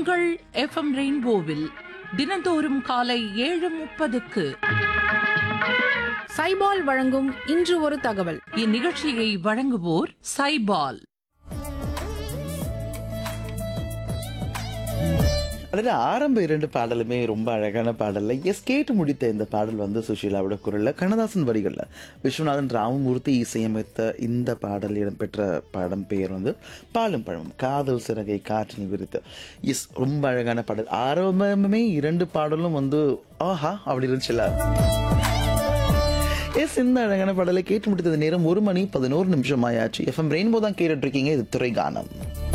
உங்கள் எஃப்எம் ரெயின்போவில் தினந்தோறும் காலை ஏழு முப்பதுக்கு சைபால் வழங்கும் இன்று ஒரு தகவல் இந்நிகழ்ச்சியை வழங்குவோர் சைபால் அதில் ஆரம்ப இரண்டு பாடலுமே ரொம்ப அழகான பாடல்ல எஸ் கேட்டு முடித்த இந்த பாடல் வந்து சுஷீலாவோட குரல்ல கண்ணதாசன் வரிகள்ல விஸ்வநாதன் ராமமூர்த்தி இசையமைத்த இந்த பாடல் இடம்பெற்ற படம் பெயர் வந்து பாலும் பழமும் காதல் சிறகை காற்றில் விரித்து எஸ் ரொம்ப அழகான பாடல் ஆரம்பமே இரண்டு பாடலும் வந்து ஆஹா அப்படி இருந்துச்சுல்ல எஸ் இந்த அழகான பாடலை கேட்டு முடித்தது நேரம் ஒரு மணி பதினோரு நிமிஷம் ஆயாச்சு எஃப்எம் ரெயின்போ தான் கேட்டுட்டு இருக்கீங்க இது துறை கானம்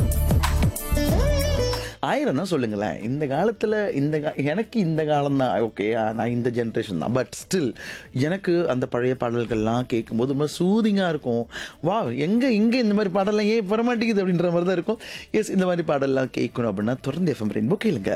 ஆயிரம் தான் சொல்லுங்களேன் இந்த காலத்தில் இந்த கா- எனக்கு இந்த காலம் தான் ஓகே நான் இந்த ஜென்ரேஷன் தான் பட் ஸ்டில் எனக்கு அந்த பழைய பாடல்கள்லாம் கேட்கும்போது ரொம்ப சூதிங்காக இருக்கும் வா எங்கே இங்கே இந்த மாதிரி பாடல்லாம் ஏன் வரமாட்டேங்குது அப்படின்ற மாதிரி தான் இருக்கும் எஸ் இந்த மாதிரி பாடல்லாம் கேட்கணும் அப்படின்னா தொடர்ந்து எஃப்எம் ரெயின்போ கேளுங்க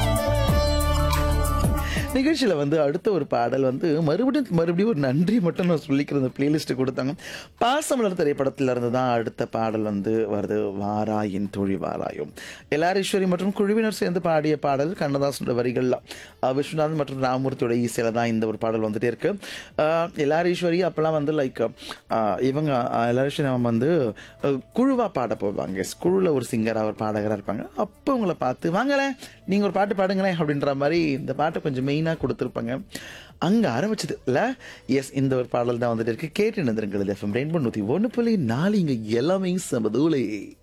நிகழ்ச்சியில் வந்து அடுத்த ஒரு பாடல் வந்து மறுபடியும் மறுபடியும் ஒரு நன்றி மட்டும் நான் சொல்லிக்கிற அந்த பிளேலிஸ்ட்டு கொடுத்தாங்க பாசமலர் திரைப்படத்தில் இருந்து தான் அடுத்த பாடல் வந்து வருது வாராயின் தொழி வாராயும் எல்லாரீஸ்வரி மற்றும் குழுவினர் சேர்ந்து பாடிய பாடல் கண்ணதாசனோட வரிகள்லாம் அஹ் விஸ்வநாதன் மற்றும் ராமமூர்த்தியோட இசையில தான் இந்த ஒரு பாடல் வந்துட்டே இருக்கு அஹ் எல்லாரீஸ்வரி அப்போல்லாம் வந்து லைக் இவங்க அஹ் எல்லாரீஸ்வரி அவங்க வந்து அஹ் குழுவா பாட போவாங்க Yes, குழுல ஒரு சிங்கராக ஒரு பாடகராக இருப்பாங்க அப்போ உங்களை பார்த்து வாங்களேன் நீங்கள் ஒரு பாட்டு பாடுங்களேன் அப்படின்ற மாதிரி இந்த பாட்டை கொஞ்சம் மெயினாக கொடுத்துருப்பாங்க அங்கே ஆரம்பிச்சது இல்லை எஸ் இந்த ஒரு பாடல் தான் வந்துட்டு இருக்கு கேட்டு நிறுங்கள் எஃப்எம் ரெயின்போ நூற்றி ஒன்று புள்ளி நாலு இங்கே எல்லாமே சமதூலை